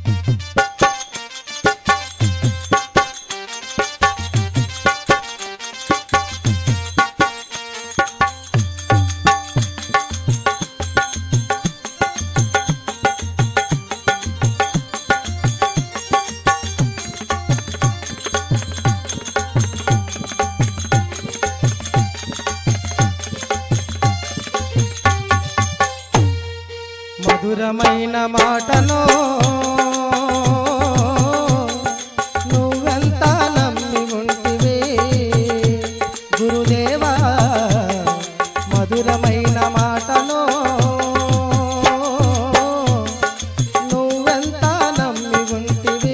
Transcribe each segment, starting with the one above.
మధురమైన మాటను నువ్వెంత నమ్మి ఉంటివి గురుదేవా మధురమైన మాటను నువ్వెంత నమ్మి ఉంటివి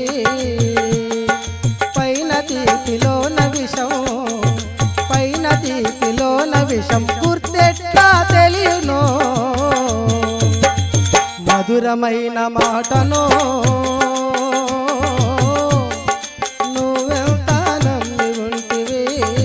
పైన తీపిలోన విషం పైన తీపిలోన విషం గుర్తెట్లా తెలియను మధురమైన మాటను నువ్వెంత నమ్మి ఉంటివి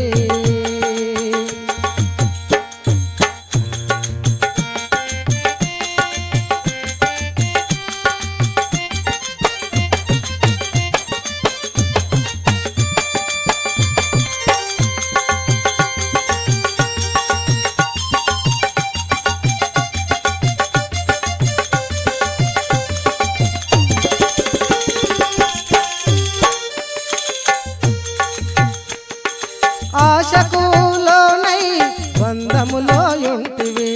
ఆశకు లోనై వందములో ఉంటివి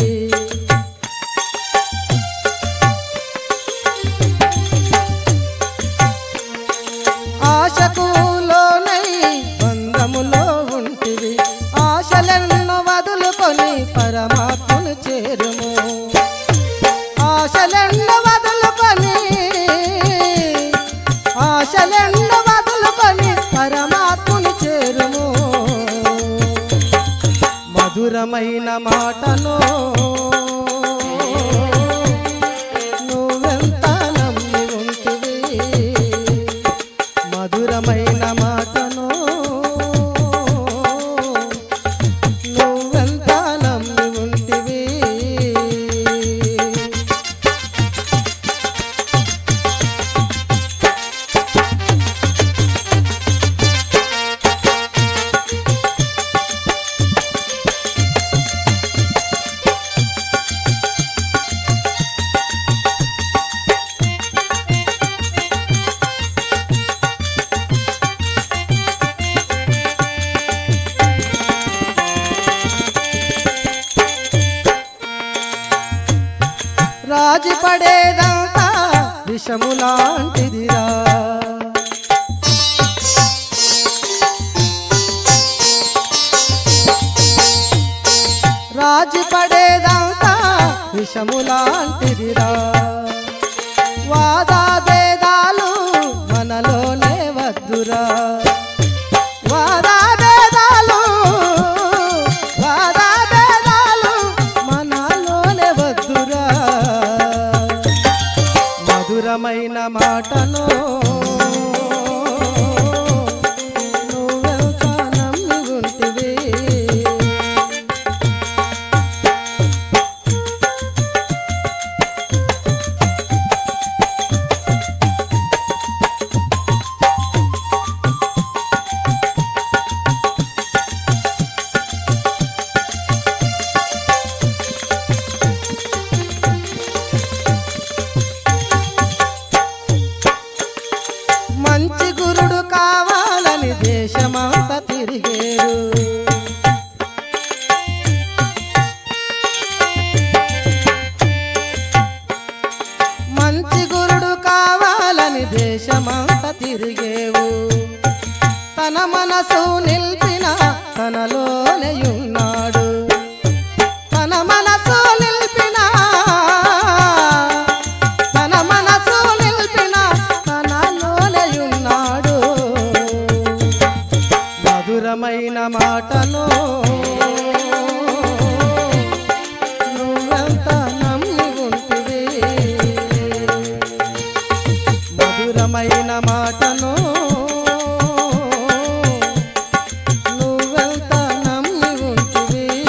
ఆశకు లోనై వందములో ఉంటివి ఆశలెన్నో వదులుకొని పరమాత్మను చేరుము ఆశలెన్నో వదులుకొని ఆశలెన్నో వదులుకొని పరమాత్ముని చేరుము మధురమైన మాటను నువ్వెంత నమ్మి ఉంటివి మధురమైన మాటను నువ్వెంత నమ్మి ఉంటివి రాజీ పడేదంతా విషము లాంటిదిరా రాజీ పడేదంతా విషము లాంటిదిరా వాదాభేదాలు మనలోనే వద్దురా వాదాభేదాలు వాదాభేదాలు మనలోనే వద్దురా మధురమైన మాటను నువ్వెంత నమ్మి ఉంటివి మంచి గురుడు కావాలని దేశమంతా తిరిగేరు మంచి గురుడు కావాలని దేశమంతా తిరిగేవు తన మనసు నిలిపిన తనలోనే ఉన్నాడు తన మనసు నిలిపిన తన మనసు నిలిపిన తనలోనే ఉన్నాడు మధురమైన మాటను నువ్వెంత నమ్మి ఉంటివి మధురమైన మాటను నువ్వెంత నమ్మి ఉంటివి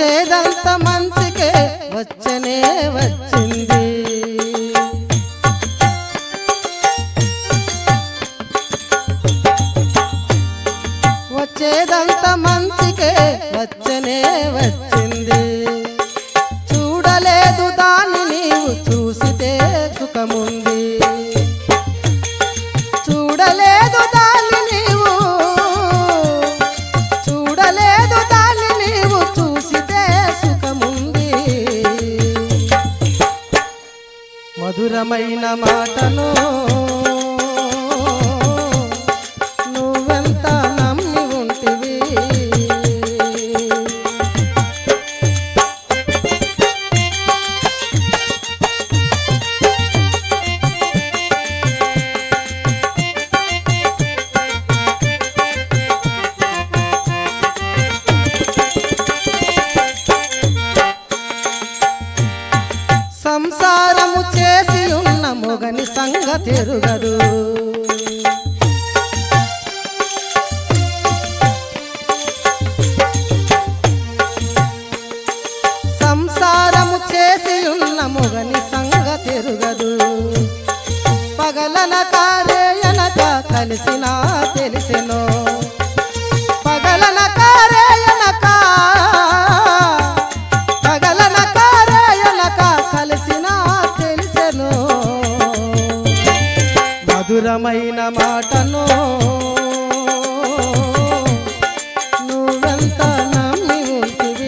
వచ్చేదంత మంచికే వచ్చనే వచ్చింది వచ్చేదంత మంచికే వచ్చనే వచ్చింది చూడలేదు దాన్ని నీవు చూసితే సుఖముంది చూడలేదు దాన్ని నీవు చూడలేదు దాన్ని నీవు చూసితే సుఖముంది మధురమైన మాటను నువ్వెంత నమ్మి ఉంటివి సంసారము చేసి ఉన్న మొగని సంగతెరుగదు సంసారము చేసి ఉన్న మొగని సంగతెరుగదు పగలన కారేయనక కలిసినా తెలిసెను పగలన కారేయనక పగలన కారేయనక కలిసినా తెలిసెను మధురమైన మాటను నువ్వెంత నమ్మి ఉంటివి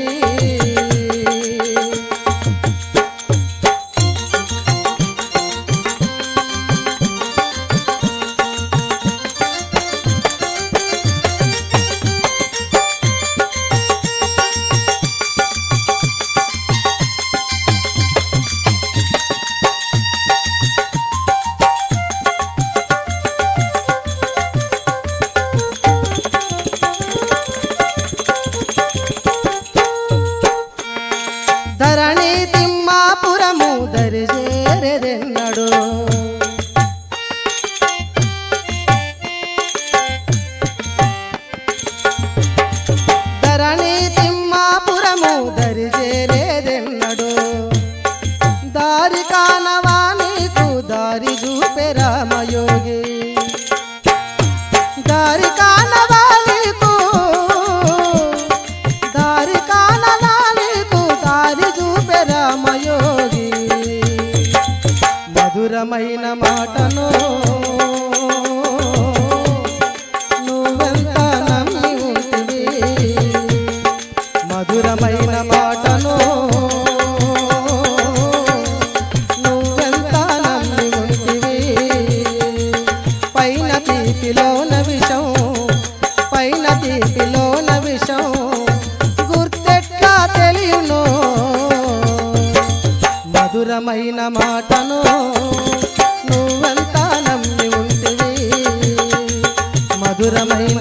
ధరణి తిమ్మాపురము దరిజేరెదెన్నడు ధరణి తిమ్మాపురము దరిజేరేదెన్నడు దారి కానవా నీకు దారి చూపే రామయోగి దారి కానవా నీకు దారి కానలా నీకు దారి చూపే రామయోగి మధురమైన మాటను నువ్వెంత నమ్మి ఉంటివి మధురమైన మాటను నువ్వెంత నమ్మి ఉంటివి పైన తీపిలోన విషం పైన తీపిలోన విషం గుర్తెట్లా తెలియను మధురమైన మాటను నువ్వెంత నమ్మి ఉంటివి మధురమైన